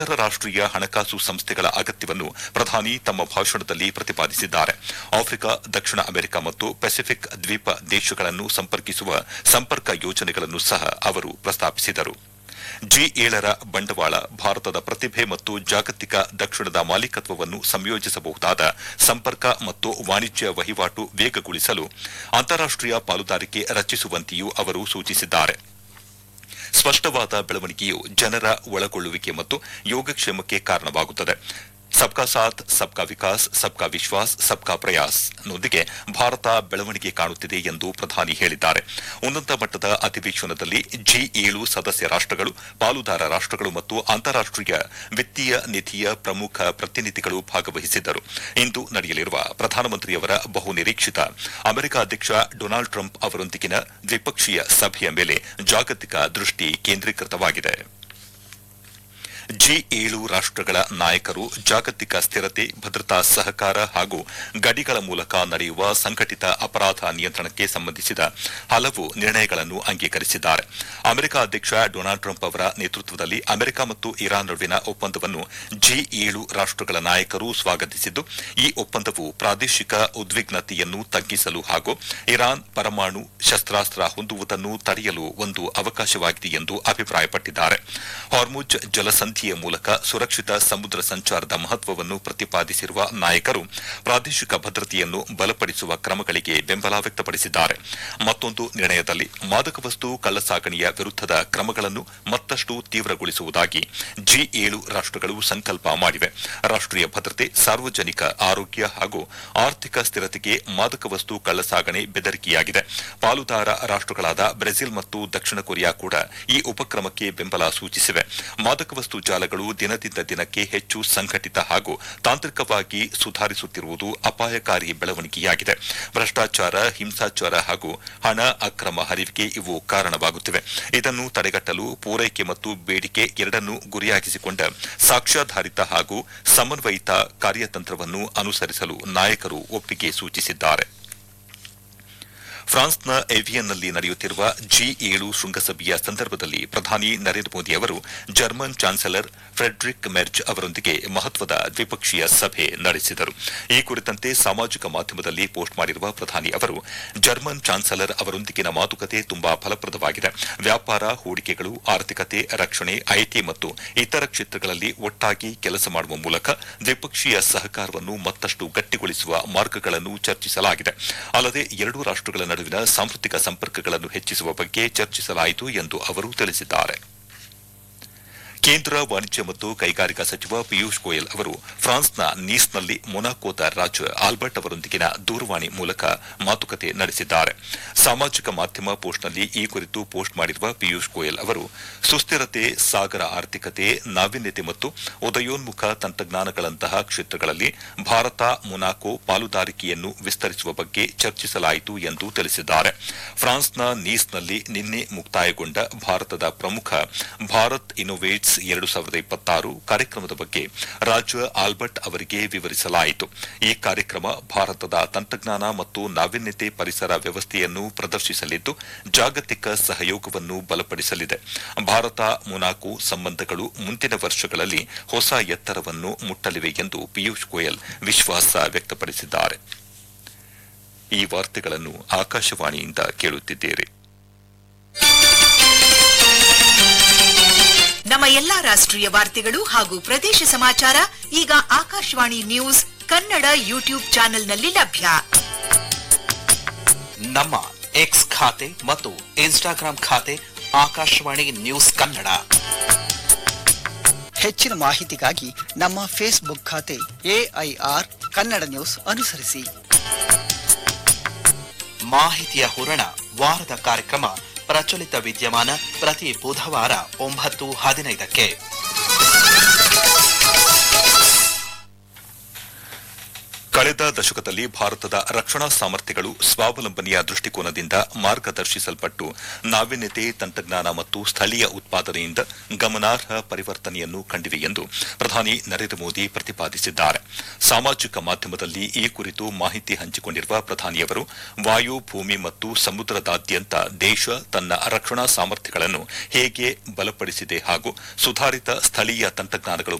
ಅಂತಾರಾಷ್ಟೀಯ ಹಣಕಾಸು ಸಂಸ್ಥೆಗಳ ಅಗತ್ಯವನ್ನು ಪ್ರಧಾನಿ ತಮ್ಮ ಭಾಷಣದಲ್ಲಿ ಪ್ರತಿಪಾದಿಸಿದ್ದಾರೆ ಆಫ್ರಿಕಾ ದಕ್ಷಿಣ ಅಮೆರಿಕ ಮತ್ತು ಪೆಸಿಫಿಕ್ ದ್ವೀಪ ದೇಶಗಳನ್ನು ಸಂಪರ್ಕಿಸುವ ಸಂಪರ್ಕ ಯೋಜನೆಗಳನ್ನು ಸಹ ಅವರು ಪ್ರಸ್ತಾಪಿಸಿದರು ಜಿ ಏಳರ ಬಂಡವಾಳ ಭಾರತದ ಪ್ರತಿಭೆ ಮತ್ತು ಜಾಗತಿಕ ದಕ್ಷಿಣದ ಮಾಲೀಕತ್ವವನ್ನು ಸಂಯೋಜಿಸಬಹುದಾದ ಸಂಪರ್ಕ ಮತ್ತು ವಾಣಿಜ್ಯ ವಹಿವಾಟು ವೇಗಗೊಳಿಸಲು ಅಂತಾರಾಷ್ಟೀಯ ಪಾಲುದಾರಿಕೆ ರಚಿಸುವಂತೆಯೂ ಅವರು ಸೂಚಿಸಿದ್ದಾರೆ ಸ್ಪಷ್ಟವಾದ ಬೆಳವಣಿಗೆಯು ಜನರ ಒಳಗೊಳ್ಳುವಿಕೆ ಮತ್ತು ಯೋಗಕ್ಷೇಮಕ್ಕೆ ಕಾರಣವಾಗುತ್ತದೆ ಸಬ್ಕಾ ಸಾಥ್ ಸಬ್ಕಾ ವಿಕಾಸ್ ಸಬ್ಕಾ ವಿಶ್ವಾಸ್ ಸಬ್ಕಾ ಪ್ರಯಾಸ್ ನೊಂದಿಗೆ ಭಾರತ ಬೆಳವಣಿಗೆ ಕಾಣುತ್ತಿದೆ ಎಂದು ಪ್ರಧಾನಿ ಹೇಳಿದ್ದಾರೆ ಉನ್ನತ ಮಟ್ಟದ ಅಧಿವೇಶನದಲ್ಲಿ ಜಿ ಏಳು ಸದಸ್ಯ ರಾಷ್ಟಗಳು ಪಾಲುದಾರ ರಾಷ್ಟಗಳು ಮತ್ತು ಅಂತಾರಾಷ್ಟೀಯ ವಿತ್ತೀಯ ನಿಧಿಯ ಪ್ರಮುಖ ಪ್ರತಿನಿಧಿಗಳು ಭಾಗವಹಿಸಿದ್ದರು ಇಂದು ನಡೆಯಲಿರುವ ಪ್ರಧಾನಮಂತ್ರಿಯವರ ಬಹುನಿರೀಕ್ಷಿತ ಅಮೆರಿಕ ಅಧ್ಯಕ್ಷ ಡೊನಾಲ್ಡ್ ಟ್ರಂಪ್ ಅವರೊಂದಿಗಿನ ದ್ವಿಪಕ್ಷೀಯ ಸಭೆಯ ಮೇಲೆ ಜಾಗತಿಕ ದೃಷ್ಟಿ ಕೇಂದ್ರೀಕೃತವಾಗಿದೆ ಜಿ ಏಳು ರಾಷ್ಟಗಳ ನಾಯಕರು ಜಾಗತಿಕ ಸ್ಥಿರತೆ ಭದ್ರತಾ ಸಹಕಾರ ಹಾಗೂ ಗಡಿಗಳ ಮೂಲಕ ನಡೆಯುವ ಸಂಘಟಿತ ಅಪರಾಧ ನಿಯಂತ್ರಣಕ್ಕೆ ಸಂಬಂಧಿಸಿದ ಹಲವು ನಿರ್ಣಯಗಳನ್ನು ಅಂಗೀಕರಿಸಿದ್ದಾರೆ ಅಮೆರಿಕ ಅಧ್ಯಕ್ಷ ಡೊನಾಲ್ಡ್ ಟ್ರಂಪ್ ಅವರ ನೇತೃತ್ವದಲ್ಲಿ ಅಮೆರಿಕ ಮತ್ತು ಇರಾನ್ ನಡುವಿನ ಒಪ್ಪಂದವನ್ನು ಜಿ ಏಳು ರಾಷ್ಟಗಳ ನಾಯಕರು ಸ್ವಾಗತಿಸಿದ್ದು ಈ ಒಪ್ಪಂದವು ಪ್ರಾದೇಶಿಕ ಉದ್ವಿಗ್ನತೆಯನ್ನು ತಗ್ಗಿಸಲು ಹಾಗೂ ಇರಾನ್ ಪರಮಾಣು ಶಸ್ತ್ರಾಸ್ತ್ರ ಹೊಂದುವುದನ್ನು ತಡೆಯಲು ಒಂದು ಅವಕಾಶವಾಗಿದೆ ಎಂದು ಅಭಿಪ್ರಾಯಪಟ್ಟಿದ್ದಾರೆ ಹಾರ್ಮುಜ್ ಜಲಸಂಧಿಯ ಮೂಲಕ ಸುರಕ್ಷಿತ ಸಮುದ್ರ ಸಂಚಾರದ ಮಹತ್ವವನ್ನು ಪ್ರತಿಪಾದಿಸಿರುವ ನಾಯಕರು ಪ್ರಾದೇಶಿಕ ಭದ್ರತೆಯನ್ನು ಬಲಪಡಿಸುವ ಕ್ರಮಗಳಿಗೆ ಬೆಂಬಲ ವ್ಯಕ್ತಪಡಿಸಿದ್ದಾರೆ ಮತ್ತೊಂದು ನಿರ್ಣಯದಲ್ಲಿ ಮಾದಕ ವಸ್ತು ಕಳ್ಳಸಾಗಣೆಯ ವಿರುದ್ಧದ ಕ್ರಮಗಳನ್ನು ಮತ್ತಷ್ಟು ತೀವ್ರಗೊಳಿಸುವುದಾಗಿ ಜಿ ಏಳು ರಾಷ್ಟಗಳು ಸಂಕಲ್ಪ ಮಾಡಿವೆ ರಾಷ್ಟೀಯ ಭದ್ರತೆ ಸಾರ್ವಜನಿಕ ಆರೋಗ್ಯ ಹಾಗೂ ಆರ್ಥಿಕ ಸ್ಥಿರತೆಗೆ ಮಾದಕ ವಸ್ತು ಕಳ್ಳಸಾಗಣೆ ಬೆದರಿಕೆಯಾಗಿದೆ ಪಾಲುದಾರ ರಾಷ್ಟಗಳಾದ ಬ್ರೆಜಿಲ್ ಮತ್ತು ದಕ್ಷಿಣ ಕೊರಿಯಾ ಕೂಡ ಈ ಉಪಕ್ರಮಕ್ಕೆ ಬೆಂಬಲ ಸೂಚಿಸಿವೆ ಮಾದಕ ವಸ್ತು ಜಾಲಗಳು ದಿನದಿಂದ ದಿನಕ್ಕೆ ಹೆಚ್ಚು ಸಂಘಟಿತ ಹಾಗೂ ತಾಂತ್ರಿಕವಾಗಿ ಸುಧಾರಿಸುತ್ತಿರುವುದು ಅಪಾಯಕಾರಿ ಬೆಳವಣಿಗೆಯಾಗಿದೆ ಭ್ರಷ್ಟಾಚಾರ ಹಿಂಸಾಚಾರ ಹಾಗೂ ಹಣ ಅಕ್ರಮ ಹರಿವಿಗೆ ಇವು ಕಾರಣವಾಗುತ್ತಿವೆ ಇದನ್ನು ತಡೆಗಟ್ಟಲು ಪೂರೈಕೆ ಮತ್ತು ಬೇಡಿಕೆ ಎರಡನ್ನೂ ಗುರಿಯಾಗಿಸಿಕೊಂಡ ಸಾಕ್ಷ್ಯಾಧಾರಿತ ಹಾಗೂ ಸಮನ್ವಯಿತ ಕಾರ್ಯತಂತ್ರವನ್ನು ಅನುಸರಿಸಲು ನಾಯಕರು ಒಪ್ಪಿಗೆ ಸೂಚಿಸಿದ್ದಾರೆ ಫ್ರಾನ್ಸ್ನ ಎವಿಯನ್ನಲ್ಲಿ ನಡೆಯುತ್ತಿರುವ ಜಿ ಏಳು ಶೃಂಗಸಭೆಯ ಸಂದರ್ಭದಲ್ಲಿ ಪ್ರಧಾನಿ ನರೇಂದ್ರ ಮೋದಿ ಅವರು ಜರ್ಮನ್ ಚಾನ್ಸಲರ್ ಫ್ರೆಡ್ರಿಕ್ ಮೆರ್ಜ್ ಅವರೊಂದಿಗೆ ಮಹತ್ವದ ದ್ವಿಪಕ್ಷೀಯ ಸಭೆ ನಡೆಸಿದರು ಈ ಕುರಿತಂತೆ ಸಾಮಾಜಿಕ ಮಾಧ್ಯಮದಲ್ಲಿ ಪೋಸ್ಟ್ ಮಾಡಿರುವ ಪ್ರಧಾನಿ ಅವರು ಜರ್ಮನ್ ಚಾನ್ಸಲರ್ ಅವರೊಂದಿಗಿನ ಮಾತುಕತೆ ತುಂಬಾ ಫಲಪ್ರದವಾಗಿದೆ ವ್ಯಾಪಾರ ಹೂಡಿಕೆಗಳು ಆರ್ಥಿಕತೆ ರಕ್ಷಣೆ ಐಟಿ ಮತ್ತು ಇತರ ಕ್ಷೇತ್ರಗಳಲ್ಲಿ ಒಟ್ಟಾಗಿ ಕೆಲಸ ಮಾಡುವ ಮೂಲಕ ದ್ವಿಪಕ್ಷೀಯ ಸಹಕಾರವನ್ನು ಮತ್ತಷ್ಟು ಗಟ್ಟಿಗೊಳಿಸುವ ಮಾರ್ಗಗಳನ್ನು ಚರ್ಚಿಸಲಾಗಿದೆ ಅಲ್ಲದೆ ಎರಡೂ ರಾಷ್ಟಗಳ ನಡುವಿನ ಸಾಂಸ್ಕೃತಿಕ ಸಂಪರ್ಕಗಳನ್ನು ಹೆಚ್ಚಿಸುವ ಬಗ್ಗೆ ಚರ್ಚಿಸಲಾಯಿತು ಎಂದು ಅವರು ತಿಳಿಸಿದ್ದಾರೆ ಕೇಂದ್ರ ವಾಣಿಜ್ಯ ಮತ್ತು ಕೈಗಾರಿಕಾ ಸಚಿವ ಪಿಯೂಷ್ ಗೋಯಲ್ ಅವರು ಫ್ರಾನ್ಸ್ನ ನೀಸ್ನಲ್ಲಿ ಮೊನಾಕೋದ ರಾಜ ಆಲ್ಬರ್ಟ್ ಅವರೊಂದಿಗಿನ ದೂರವಾಣಿ ಮೂಲಕ ಮಾತುಕತೆ ನಡೆಸಿದ್ದಾರೆ ಸಾಮಾಜಿಕ ಮಾಧ್ಯಮ ಪೋಸ್ಟ್ನಲ್ಲಿ ಈ ಕುರಿತು ಪೋಸ್ಟ್ ಮಾಡಿರುವ ಪಿಯೂಷ್ ಗೋಯಲ್ ಅವರು ಸುಸ್ಥಿರತೆ ಸಾಗರ ಆರ್ಥಿಕತೆ ನಾವೀನ್ಯತೆ ಮತ್ತು ಉದಯೋನ್ಮುಖ ತಂತ್ರಜ್ಞಾನಗಳಂತಹ ಕ್ಷೇತ್ರಗಳಲ್ಲಿ ಭಾರತ ಮೊನಾಕೋ ಪಾಲುದಾರಿಕೆಯನ್ನು ವಿಸ್ತರಿಸುವ ಬಗ್ಗೆ ಚರ್ಚಿಸಲಾಯಿತು ಎಂದು ತಿಳಿಸಿದ್ದಾರೆ ಫ್ರಾನ್ಸ್ನ ನೀಸ್ನಲ್ಲಿ ನಿನ್ನೆ ಮುಕ್ತಾಯಗೊಂಡ ಭಾರತದ ಪ್ರಮುಖ ಭಾರತ್ ಇನ್ನೋವೇಟ್ಸ್ ಎರಡು ಸಾವಿರದ ಇಪ್ಪತ್ತಾರು ಕಾರ್ಯಕ್ರಮದ ಬಗ್ಗೆ ರಾಜ ಆಲ್ಬರ್ಟ್ ಅವರಿಗೆ ವಿವರಿಸಲಾಯಿತು ಈ ಕಾರ್ಯಕ್ರಮ ಭಾರತದ ತಂತ್ರಜ್ಞಾನ ಮತ್ತು ನಾವೀನ್ಯತೆ ಪರಿಸರ ವ್ಯವಸ್ಥೆಯನ್ನು ಪ್ರದರ್ಶಿಸಲಿದ್ದು ಜಾಗತಿಕ ಸಹಯೋಗವನ್ನು ಬಲಪಡಿಸಲಿದೆ ಭಾರತ ಮೊನಾಕೋ ಸಂಬಂಧಗಳು ಮುಂದಿನ ವರ್ಷಗಳಲ್ಲಿ ಹೊಸ ಎತ್ತರವನ್ನು ಮುಟ್ಟಲಿವೆ ಎಂದು ಪಿಯೂಷ್ ಗೋಯಲ್ ವಿಶ್ವಾಸ ವ್ಯಕ್ತಪಡಿಸಿದ್ದಾರೆ ಈ ವಾರ್ತೆಗಳನ್ನು ಆಕಾಶವಾಣಿಯಿಂದ ಕೇಳುತ್ತಿದ್ದೀರಿ ನಮ್ಮ ಎಲ್ಲಾ ರಾಷ್ಟ್ರೀಯ ವಾರ್ತೆಗಳು ಹಾಗೂ ಪ್ರದೇಶ ಸಮಾಚಾರ ಈಗ ಆಕಾಶವಾಣಿ ನ್ಯೂಸ್ ಕನ್ನಡ ಯೂಟ್ಯೂಬ್ ಚಾನೆಲ್ನಲ್ಲಿ ಲಭ್ಯ ನಮ್ಮ ಎಕ್ಸ್ ಖಾತೆ ಮತ್ತು ಇನ್ಸ್ಟಾಗ್ರಾಂ ಖಾತೆ ಆಕಾಶವಾಣಿ ನ್ಯೂಸ್ ಕನ್ನಡ ಹೆಚ್ಚಿನ ಮಾಹಿತಿಗಾಗಿ ನಮ್ಮ ಫೇಸ್ಬುಕ್ ಖಾತೆ ಎಐಆರ್ ಕನ್ನಡ ನ್ಯೂಸ್ ಅನುಸರಿಸಿ ಮಾಹಿತಿಯ ಹೂರಣ ವಾರದ ಕಾರ್ಯಕ್ರಮ ಪ್ರಚಲಿತ ವಿದ್ಯಮಾನ ಪ್ರತಿ ಬುಧವಾರ ಒಂಬತ್ತು ಹದಿನೈದಕ್ಕೆ ಕಳೆದ ದಶಕದಲ್ಲಿ ಭಾರತದ ರಕ್ಷಣಾ ಸಾಮರ್ಥ್ಯಗಳು ಸ್ವಾವಲಂಬನೆಯ ದೃಷ್ಟಿಕೋನದಿಂದ ಮಾರ್ಗದರ್ಶಿಸಲ್ಪಟ್ಟು ನಾವೀನ್ಯತೆ ತಂತ್ರಜ್ಞಾನ ಮತ್ತು ಸ್ಥಳೀಯ ಉತ್ಪಾದನೆಯಿಂದ ಗಮನಾರ್ಹ ಪರಿವರ್ತನೆಯನ್ನು ಕಂಡಿವೆ ಎಂದು ಪ್ರಧಾನಿ ನರೇಂದ್ರ ಮೋದಿ ಪ್ರತಿಪಾದಿಸಿದ್ದಾರೆ ಸಾಮಾಜಿಕ ಮಾಧ್ಯಮದಲ್ಲಿ ಈ ಕುರಿತು ಮಾಹಿತಿ ಹಂಚಿಕೊಂಡಿರುವ ಪ್ರಧಾನಿಯವರು ವಾಯು ಭೂಮಿ ಮತ್ತು ಸಮುದ್ರದಾದ್ಯಂತ ದೇಶ ತನ್ನ ರಕ್ಷಣಾ ಸಾಮರ್ಥ್ಯಗಳನ್ನು ಹೇಗೆ ಬಲಪಡಿಸಿದೆ ಹಾಗೂ ಸುಧಾರಿತ ಸ್ಥಳೀಯ ತಂತ್ರಜ್ಞಾನಗಳು